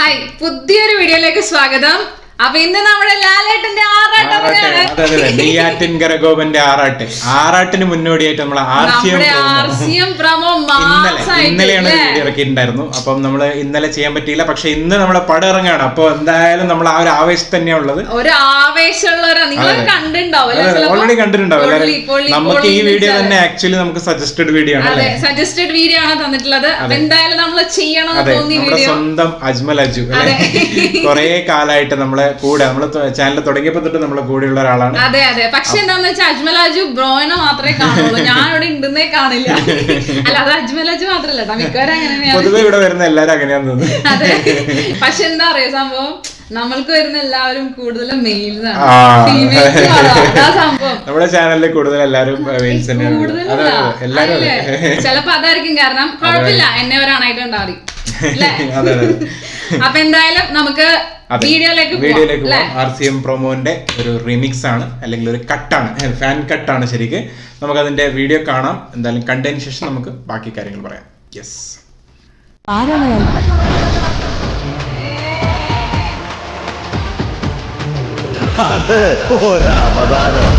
Hi പുതിയൊരു വീഡിയോയിലേക്ക് സ്വാഗതം അപ്പൊ ഇന്ന് നമ്മുടെ ലാലേട്ടന്റെ ആറാട്ടം ആറാട്ട് വരെയാണ്. അതെ അതെ അതെ നെയ്യാറ്റിൻകര ഗോപന്റെ ആറാട്ട് ആറാട്ടിന് മുന്നോടിയായിട്ട് നമ്മൾ ആർ സി എം നമ്മുടെ ആർ സി എം പ്രമോ ഇന്നലെ ഇന്നലെയാണ് മാസായിട്ട് വീഡിയോ ഇറക്കിയിട്ടുണ്ടായിരുന്നു അപ്പം നമ്മൾ ഇന്നലെ ചെയ്യാൻ പറ്റിയില്ല പക്ഷെ ഇന്ന് നമ്മുടെ പടം ഇറങ്ങാണ് അപ്പൊ എന്തായാലും നമ്മൾ ആ ഒരു ആവേശം തന്നെയാ ഉള്ളത് ഒരു ആവേശമുള്ളവരാ നിങ്ങൾ അതെ. കണ്ടിട്ടുണ്ടാവും അല്ലേ? അതെ ചിലപ്പോ ഓൾറെഡി കണ്ടിട്ടുണ്ടാവും പൊള്ളി, എല്ലാവരും പൊള്ളി, നമുക്ക് ഈ പൊള്ളി വീഡിയോ എന്ന് തന്നെ ആക്ച്വലി നമുക്ക് സജസ്റ്റഡ് വീഡിയോ ആണ് അതെ അല്ലേ സജസ്റ്റഡ് വീഡിയോ ആണ് തന്നിട്ടുള്ളത് അപ്പൊ എന്തായാലും നമ്മൾ ചെയ്യണമെന്ന് അതെ തോന്നിയ നമ്മുടെ വീഡിയോ സ്വന്തം അജ്മൽ അജു അല്ലെ കൊറേ കാലമായിട്ട് നമ്മളെ കൂടെ നമ്മളെ ചാനൽ തുടങ്ങിയപ്പോ തൊട്ട് നമ്മളെ കൂടെയുള്ള ഒരാളാണ് അതെ അതെ പക്ഷെ എന്താന്ന് വെച്ചാൽ അജ്മലാജു ബ്രോയിനെ മാത്രമേ കാണുള്ളൂ ഞാൻ ഇവിടെ ഉണ്ടെന്നേ കാണില്ല അല്ല അത് അജ്മലാജു മാത്രല്ല കേട്ടോ മിക്കവാറും അങ്ങനെ തന്നെയാണ് പൊതുവെ ഇവിടെ വരുന്ന എല്ലാരും അങ്ങനെയാന്ന് തോന്നുന്നു അതെ പക്ഷെ എന്താ അറിയോ സംഭവം നമ്മൾക്ക് വരുന്ന എല്ലാവരും കൂടുതലും മെയിൽസ് ആ. ഫീമെയിൽസ് അതാ സംഭവം നമ്മുടെ ചാനലിൽ കൂടുതൽ എല്ലാരും വെയിൽസ് തന്നെയാണ് അതെ കൂടുതലല്ല അതെ എല്ലാരും അല്ലേ? അതെ ചിലപ്പോ അതായിരിക്കും കാരണം കുഴപ്പമില്ല എന്നെ ഒരാണായിട്ട് ഉണ്ടാവും അല്ലേ അതെ അതെ അപ്പൊ എന്തായാലും നമുക്ക് അതെ. വീഡിയോയിലേക്ക് വീഡിയോയിലേക്ക് പോവാം പോകാം ആർ സി എം പ്രൊമോന്റെ ഒരു റിമിക്സ് ആണ് അല്ലെങ്കിൽ ഒരു കട്ടാണ് ഫാൻ കട്ടാണ് ശരിക്ക് നമുക്ക് അതിന്റെ വീഡിയോ കാണാം എന്തായാലും കണ്ടതിന് ശേഷം നമുക്ക് ബാക്കി കാര്യങ്ങൾ പറയാം യെസ് അത് ഒരവതാരം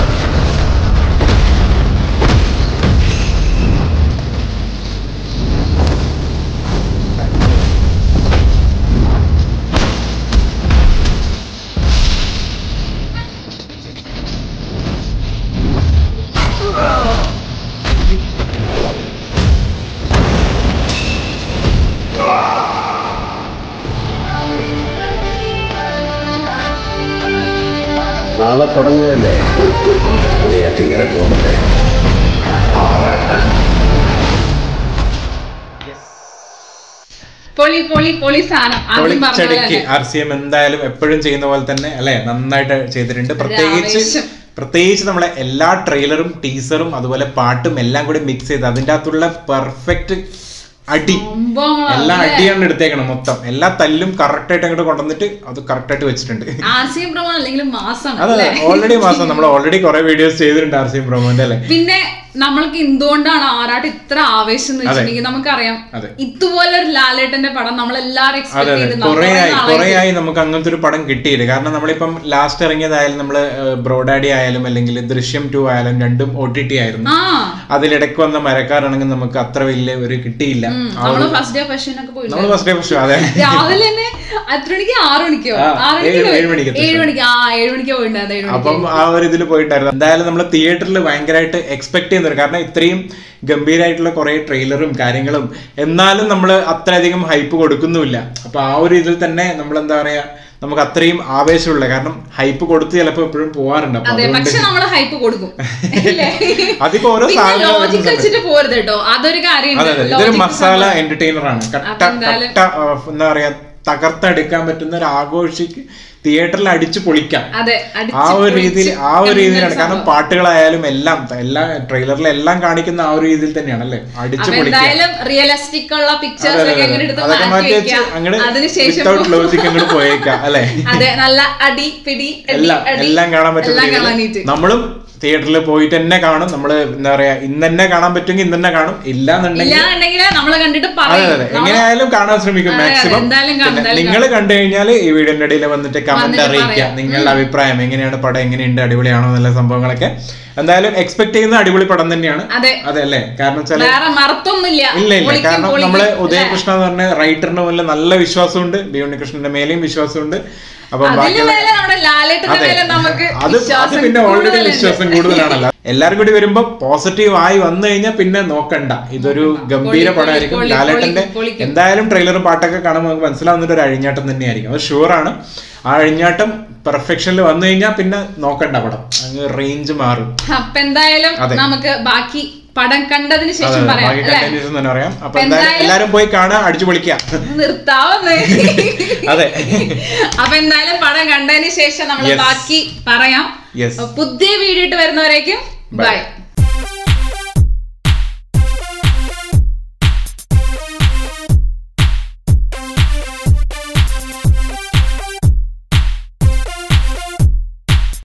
നാളെ തുടങ്ങുകയല്ലേ നെയ്യാറ്റിങ്കര പോകുന്നത് പൊളി പൊളി പൊളി സാധനം ആദ്യം പറഞ്ഞ പോലെ പൊളിച്ചടുക്കി തന്നെ. ആർ സി എം എന്തായാലും എപ്പോഴും ചെയ്യുന്ന പോലെ തന്നെ അല്ലെ നന്നായിട്ട് ചെയ്തിട്ടുണ്ട് പ്രത്യേകിച്ച് ആവേശം. പ്രത്യേകിച്ച് നമ്മളെ എല്ലാ ട്രെയിലറും ടീസറും അതുപോലെ പാട്ടും എല്ലാം കൂടി മിക്സ് ചെയ്ത് അതിൻ്റെ അകത്തുള്ള പെർഫെക്റ്റ് അടി സംഭവങ്ങളാ, എല്ലാ അല്ലേ? അടിയാണ് എടുത്തേക്കണം മൊത്തം എല്ലാ തല്ലും കറക്റ്റ് ആയിട്ട് അങ്ങോട്ട് കൊണ്ടുവന്നിട്ട് അത് കറക്റ്റ് ആയിട്ട് വെച്ചിട്ടുണ്ട് ആശയം പ്രമാണം അല്ലെങ്കിൽ മാസാണ് അതെ അല്ലേ ഓൾറെഡി മാസം നമ്മൾ ഓൾറെഡി കുറെ വീഡിയോസ് ചെയ്തിട്ടുണ്ട് ആർ സി എം പ്രൊമോന്റെ അല്ലേ പിന്നെ നമ്മൾക്ക് എന്തുകൊണ്ടാണ് ആറാട്ട് ഇത്ര ആവേശം എന്ന് വെച്ചിട്ടുണ്ടെങ്കിൽ നമുക്കറിയാം അതെ. ഇതുപോലെ ഒരു ലാലേട്ടന്റെ പടം നമ്മൾ എല്ലാവരും അതെ എക്സ്പെക്ട് അതെ ചെയ്ത് കുറെ ആയി നമ്മളെ കുറെ ആയി നമുക്ക് അങ്ങനത്തെ ഒരു പടം കിട്ടിയില്ല കാരണം നമ്മളിപ്പം ലാസ്റ്റ് ഇറങ്ങിയതായാലും നമ്മള് ബ്രോഡാഡി ആയാലും അല്ലെങ്കിൽ ദൃശ്യം ടു ആയാലും രണ്ടും ഒ ടി ടി ആയിരുന്നു ആ അതിലിടയ്ക്ക് വന്ന മരക്കാരാണെങ്കിൽ നമുക്ക് അത്ര വലിയ ഒരു കിട്ടിയില്ല ആ നമ്മള് ഒരു- ഫസ്റ്റ് ഡേ ഫഷനൊക്കെ പോയിട്ട് നമ്മള് ഫസ്റ്റ് ഡേ ഫസ്റ്റ് അതെ രാവിലെ തന്നെ എത്ര മണിക്ക് ആറു മണിക്കോ ആ, ആറ് ഏഴ് മണിക്കോ ഏഴ് മണിക്ക് ഏഴ് മണിക്ക് ആ ഏഴ് മണിക്കോ പോയിട്ടുണ്ട് ഏഴ് മണിക്ക് അപ്പം ആ ഒരു ഇതിൽ പോയിട്ടായിരുന്നു എന്തായാലും നമ്മൾ തിയേറ്ററിൽ ഭയങ്കരമായിട്ട് എക്സ്പെക്ട് ചെയ്യുന്നത് കാരണം ഇത്രയും ഗംഭീരമായിട്ടുള്ള കുറെ ട്രെയിലറും കാര്യങ്ങളും എന്നാലും നമ്മൾ അത്രയധികം ഹൈപ്പ് കൊടുക്കുന്നുമില്ല അപ്പൊ ആ ഒരു ഇതിൽ തന്നെ നമ്മൾ എന്താ പറയാ നമുക്ക് അത്രയും ആവേശമുള്ള കാരണം ഹൈപ്പ് കൊടുത്ത് ചിലപ്പോൾ എപ്പോഴും പോവാറുണ്ട് അപ്പൊ അതെ അതുകൊണ്ട് പക്ഷെ നമ്മള് ഹൈപ്പ് കൊടുക്കും ഇല്ലേ? അതിപ്പോ ഓരോ പിന്നെ സാധനങ്ങൾ ലോജിക് വരുന്ന വെച്ചിട്ട് പോരുത് കേട്ടോ അതൊരു കാര്യം അതെ അതെ ഇതൊരു മസാല എന്റർടൈനർ ആണ് കട്ട അപ്പൊ എന്തായാലും- കട്ട ആ, എന്താ പറയാ തകർത്തെടുക്കാൻ പറ്റുന്ന ഒരു ആഘോഷിക്ക് തിയേറ്ററിൽ അടിച്ചു പൊളിക്കാം അതെ ആ ഒരു രീതിയിൽ ആ ഒരു രീതിയിലാണ് കാരണം പാട്ടുകളായാലും എല്ലാം എല്ലാ ട്രെയിലറിൽ എല്ലാം കാണിക്കുന്ന ആ ഒരു രീതിയിൽ തന്നെയാണ് അല്ലേ അടിച്ചു അപ്പൊ പൊളിക്കുക എന്തായാലും റിയലിസ്റ്റിക് ഉള്ള പിക്ചേഴ്സ് അതെ, ഒക്കെ അതെ, എങ്ങനെ അതെ. എടുത്ത് അതൊക്കെ മാറ്റി മാറ്റി വെച്ച് വെക്കാം അങ്ങോട്ട് അതിനുശേഷം വിത്തൗട്ട് ലോജിക് അങ്ങോട്ട് പോയേക്കാം അല്ലെ അതെ നല്ല അടി പിടി അടി, എല്ലാം അടി, എല്ലാം കാണാൻ പറ്റുന്ന എല്ലാം രീതിയിൽ കാണാനായിട്ട് നമ്മളും തിയേറ്ററിൽ പോയിട്ട് തന്നെ കാണും നമ്മള് എന്താ പറയാ ഇന്ന് തന്നെ കാണാൻ പറ്റുമെങ്കിൽ ഇന്ന് തന്നെ കാണും ഇല്ലാന്നുണ്ടെങ്കിൽ ഇല്ലാന്നുണ്ടെങ്കിൽ നമ്മളെ കണ്ടിട്ട് അതെ പറയും അതെ എങ്ങനെയായാലും കാണാൻ ശ്രമിക്കും അതെ, അതെ, മാക്സിമം എന്തായാലും കാണും, എന്തായാലും നിങ്ങൾ കണ്ടു കഴിഞ്ഞാൽ ഈ വീഡിയോന്റെ ഇടയിൽ വന്നിട്ട് കമന്റ് വന്നിട്ട് അറിയിക്കാം പറയാം. നിങ്ങളുടെ അഭിപ്രായം എങ്ങനെയാണ് പടം എങ്ങനെയുണ്ട് അടിപൊളിയാണോ എന്നുള്ള സംഭവങ്ങളൊക്കെ എന്തായാലും എക്സ്പെക്ട് ചെയ്യുന്ന അടിപൊളി പടം തന്നെയാണ് അതെ അതെ അല്ലേ കാരണം വെച്ചാൽ വേറെ മറത്തൊന്നുമില്ല ഇല്ല ഇല്ല പൊളിക്കും, കാരണം പൊളിക്കും. നമ്മള് ഉദയകൃഷ്ണ എന്ന് പറഞ്ഞ റൈറ്ററിന് മുന്നിൽ നല്ല വിശ്വാസമുണ്ട് ബി ഉണ്ണികൃഷ്ണന്റെ മേലെയും വിശ്വാസമുണ്ട് അപ്പം അതിന് ബാക്കിയുള്ള മേലെ നമ്മുടെ ലാലേട്ടന്റെ അതെ മേലെ നമുക്ക് അത് അത് വിശ്വാസം പിന്നെ ഓൾറെഡി കൂടുതലുണ്ട്. വിശ്വാസം കൂടുതലാണല്ലോ എല്ലാരും കൂടി വരുമ്പോ പോസിറ്റീവ് ആയി വന്നു കഴിഞ്ഞാൽ പിന്നെ നോക്കണ്ട ഇതൊരു ഗംഭീര പൊളി, പടമായിരിക്കും പൊളി, ലാലേട്ടന്റെ പൊളി, പൊളിക്കും. എന്തായാലും ട്രെയിലറും പാട്ടൊക്കെ കാണുമ്പോൾ നമുക്ക് മനസ്സിലാവുന്ന ഒരു അഴിഞ്ഞാട്ടം തന്നെയായിരിക്കും അത് ഷുവറാണ് ആ അഴിഞ്ഞാട്ടം പെർഫെക്ഷനിൽ വന്നു കഴിഞ്ഞാൽ പിന്നെ നോക്കണ്ട പടം അങ്ങ് റേഞ്ച് മാറും അപ്പൊ എന്തായാലും അതെ. നമുക്ക് ബാക്കി പടം കണ്ടതിന് അതെ ശേഷം പറയാം ബാക്കി അല്ലേ കണ്ടതിന് ശേഷം തന്നെ പറയാം അപ്പൊ അപ്പൊ എന്തായാലും എന്തായാലും- എല്ലാരും പോയി കാണാൻ അടിച്ചു പൊളിക്കാം നിർത്താവുന്നേ അതെ അപ്പൊ എന്തായാലും പടം കണ്ടതിന് ശേഷം നമ്മൾ Yes. ബാക്കി പറയാം യെസ് അപ്പൊ പുതിയ വീഡിയോ ഇട്ട് വരുന്നവരേക്കും Bye. ബൈ